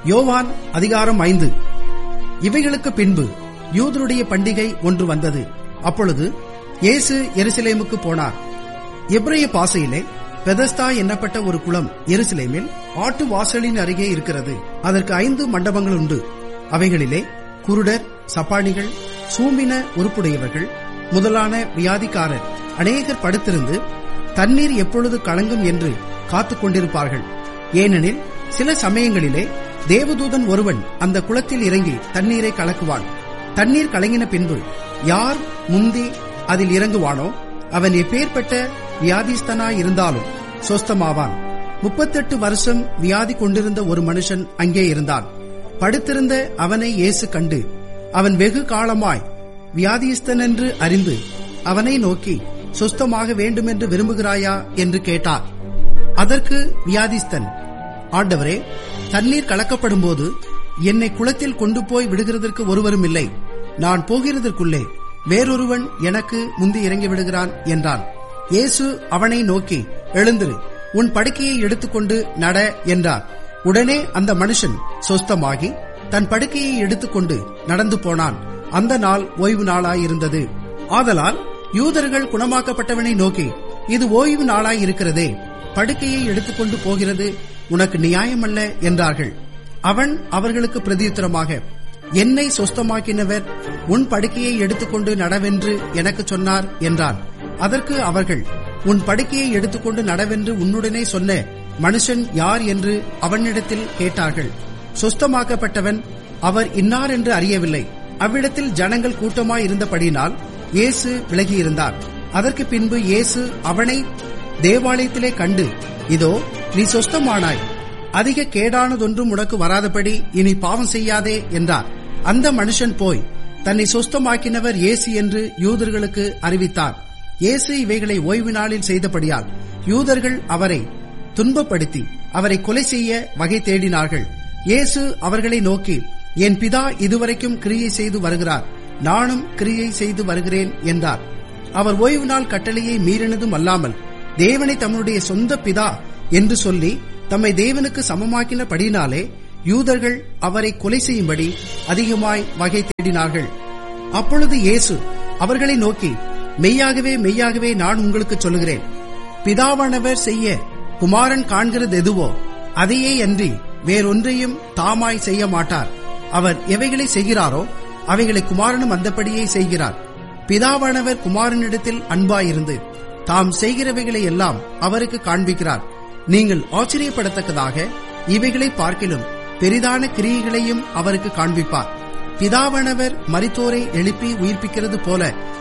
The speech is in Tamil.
யோவான் அதிகாரம் ஐந்து இவைகளுக்கு பின்பு யூதருடைய பண்டிகை ஒன்று வந்தது அப்பொழுது இயேசு எருசலேமுக்கு போனார் எப்ரைய பாசையிலே பெதஸ்தா என்னப்பட்ட ஒரு குளம் எருசலேமில் ஆட்டு வாசலின் அருகே இருக்கிறது அதற்கு ஐந்து மண்டபங்கள் உண்டு அவைகளிலே குருடர் சப்பானிகள் சூம்பின உருப்புடையவர்கள் முதலான வியாதிக்காரர் அநேகர் படுத்திருந்து தண்ணீர் எப்பொழுது கலங்கும் என்று காத்துக் கொண்டிருப்பார்கள் ஏனெனில் சில சமயங்களிலே தேவதூதன் ஒருவன் அந்த குளத்தில் இறங்கி தண்ணீரை கலக்குவான் தண்ணீர் கலங்கின பின்பு யார் முந்தி அதில் இறங்குவானோ அவன் எப்பேற்பட்ட வியாதிஸ்தனாயிருந்தாலும் சொஸ்தமாவான் முப்பத்தெட்டு வருஷம் வியாதி கொண்டிருந்த ஒரு மனுஷன் அங்கே இருந்தான் படுத்திருந்த அவனை இயேசு கண்டு அவன் வெகு காலமாய் வியாதிஸ்தனென்று அறிந்து அவனை நோக்கி சொஸ்தமாக வேண்டுமென்று விரும்புகிறாயா என்று கேட்டார் அதற்கு வியாதிஸ்தன் ஆண்டவரே தண்ணீர் கலக்கப்படும் போது என்னை குளத்தில் கொண்டு போய் விடுகிறதற்கு ஒருவரும் இல்லை நான் போகிறதற்குள்ளே வேறொருவன் எனக்கு முந்தி இறங்கி விடுகிறான் என்றான் இயேசு அவனை நோக்கி எழுந்திரு உன் படுக்கையை எடுத்துக்கொண்டு நட என்றார் உடனே அந்த மனுஷன் சொஸ்தமாகி தன் படுக்கையை எடுத்துக்கொண்டு நடந்து போனான் அந்த நாள் ஓய்வு நாளாயிருந்தது ஆதலால் யூதர்கள் குணமாக்கப்பட்டவனை நோக்கி இது ஓய்வு நாளாயிருக்கிறதே படுக்கையை எடுத்துக்கொண்டு போகிறது உனக்கு நியாயமல்ல என்றார்கள் அவன் அவர்களுக்கு பிரதியுத்தரமாக என்னை சொஸ்தமாக்கினவர் உன் படுக்கையை எடுத்துக்கொண்டு நடவென்று எனக்கு சொன்னார் என்றான் அதற்கு அவர்கள் உன் படுக்கையை எடுத்துக்கொண்டு நடவென்று உன்னுடனே சொன்ன மனுஷன் யார் என்று அவனிடத்தில் கேட்டார்கள் சொஸ்தமாக்கப்பட்டவன் அவர் இன்னார் என்று அறியவில்லை அவ்விடத்தில் ஜனங்கள் கூட்டமாய் இருந்தபடியினால் இயேசு விலகியிருந்தார் அதற்கு பின்பு இயேசு அவனை தேவாலயத்திலே கண்டு இதோ நீ சொஸ்தமானாய் அதிக கேடானதொன்றும் உனக்கு வராதபடி இனி பாவம் செய்யாதே என்றார் அந்த மனுஷன் போய் தன்னை சொஸ்தமாக்கினவர் இயேசு என்று யூதர்களுக்கு அறிவித்தார் இயேசு இவைகளை ஓய்வு நாளில் செய்தபடியால் யூதர்கள் அவரை துன்பப்படுத்தி அவரை கொலை செய்ய வகை தேடினார்கள் இயேசு அவர்களை நோக்கி என் பிதா இதுவரைக்கும் கிரியை செய்து வருகிறார் நானும் கிரியை செய்து வருகிறேன் என்றார் அவர் ஓய்வு நாள் கட்டளையை மீறினதும் அல்லாமல் தேவனை தம்முடைய சொந்த பிதா என்று சொல்லி தம்மை தேவனுக்கு சமமாக்கினபடினாலே யூதர்கள் அவரை கொலை செய்யும்படி அதிகமாய் வகை தேடினார்கள் அப்பொழுது இயேசு அவர்களை நோக்கி மெய்யாகவே மெய்யாகவே நான் உங்களுக்கு சொல்லுகிறேன் பிதாவானவர் செய்ய குமாரன் காண்கிறது எதுவோ அதையே அன்றி வேறொன்றையும் தாமாய் செய்ய மாட்டார் அவர் எவைகளை செய்கிறாரோ அவைகளை குமாரனும் அந்தப்படியே செய்கிறார் பிதாவானவர் குமாரனிடத்தில் அன்பாயிருந்து தாம் செய்கிறவைகளை எல்லாம் அவருக்கு காண்பிக்கிறார் நீங்கள் ஆச்சரியப்படத்தக்கதாக இவைகளை பார்க்கிலும் பெரிதான கிரியைகளையும் அவருக்கு காண்பிப்பார் பிதாவானவர் மரித்தோரை எழுப்பி உயிர்ப்பிக்கிறது போல